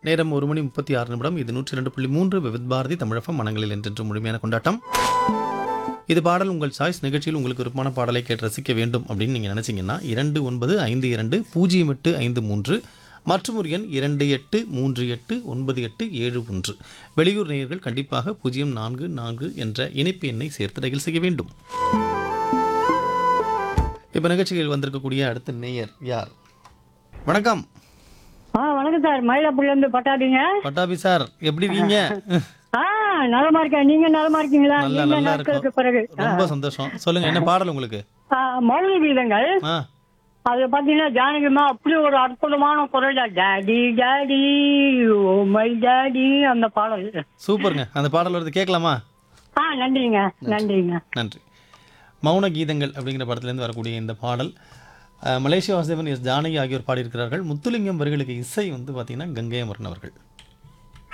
நேரம் ஒரு மணி முப்பத்தி ஆறு நிமிடம் இது நூற்றி ரெண்டு புள்ளி மூன்று விவித் பாரதி தமிழகம் மனங்களில் என்றென்று முழுமையான கொண்டாட்டம் இது பாடல் உங்கள் சாய்ஸ் நிகழ்ச்சியில் உங்களுக்கு விருப்பமான பாடலை கேட்டு ரசிக்க வேண்டும் அப்படின்னு நீங்கள் நினச்சிங்கன்னா இரண்டு ஒன்பது ஐந்து இரண்டு பூஜ்ஜியம் எட்டு ஐந்து மூன்று மற்றும் ஒரு எண் இரண்டு எட்டு மூன்று எட்டு ஒன்பது எட்டு ஏழு ஒன்று வெளியூர் நேயர்கள் கண்டிப்பாக பூஜ்ஜியம் நான்கு நான்கு என்ற இணைப்பு எண்ணை சேர்த்து ரயில் செய்ய வேண்டும் இப்போ நிகழ்ச்சியில் வந்திருக்கக்கூடிய அடுத்த நேயர் யார் வணக்கம் ஆ வணக்கம் சார் மயிலாப்பூர்ல இருந்து பட்டாடிங்க பட்டாபி சார் எப்படி இருக்கீங்க ஆ நலமா இருக்கேன் நீங்க நலமா இருக்கீங்களா நல்லா நீண்ட நல்லா நாட்களுக்கு இருக்கும் பிறகு ரொம்ப சந்தோஷம் சொல்லுங்க என்ன பாடல் உங்களுக்கு ஆ, மௌன கீதங்கள் ஆ அது பாத்தீங்கன்னா ஜானகிமா அப்படி ஒரு அற்புதமான குரல் daddy daddy oh my daddy அந்த பாடல் சூப்பருங்க அந்த பாடல் வருது கேட்கலாமா ஆ நன்றிங்க நன்றிங்க நன்றி மௌன கீதங்கள் அப்படிங்கிற படத்துலேருந்து வரக்கூடிய இந்த பாடல் அஹ், மலேசியா வாசுதேவன் எஸ் ஜானகி ஆகியோர் பாடியிருக்கிறார்கள் முத்துலிங்கம் வரிகளுக்கு இசை வந்து பார்த்தீங்கன்னா கங்கை அமரன் அவர்கள்